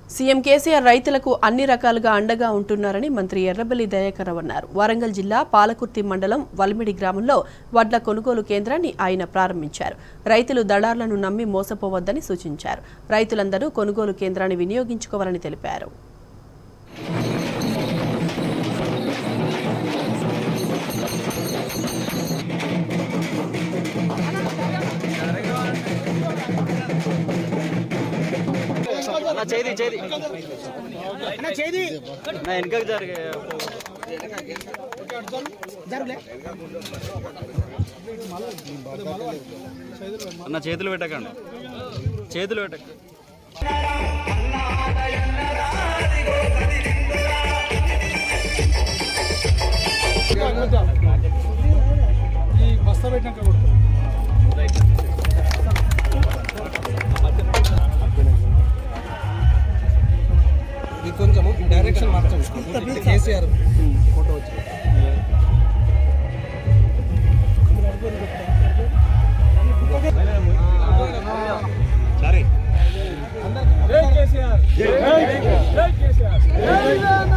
CM KCR రైతులకు అన్ని రకాలుగా అండగా ఉంటున్నారని మంత్రి ఎర్రబెల్లి దయాకర్ రావు అన్నారు వరంగల్ జిల్లా పాలకుర్తి మండలం వల్మిడి గ్రామంలో వడ్ల కొనుగోలు కేంద్రాన్ని ఆయన ప్రారంభించారు రైతులు దళార్లను నమ్మి మోసపోవద్దని సూచించారు రైతులందరూ కొనుగోలు కేంద్రాన్ని వినియోగించుకోవాలని తెలిపారు నా చేది చేది నా చేది నా వెనకకి జరిగే నా చేతులు పెట్టకండి చేతులు పెట్టక ఈ బస్తా పెట్టినాక కొడుతుంది ఇది కొంచెము డైరెక్షన్ మార్చండి కేసీఆర్ ఫోటో వచ్చి సరే జై కేసీఆర్ జై కేసీఆర్ జై కేసీఆర్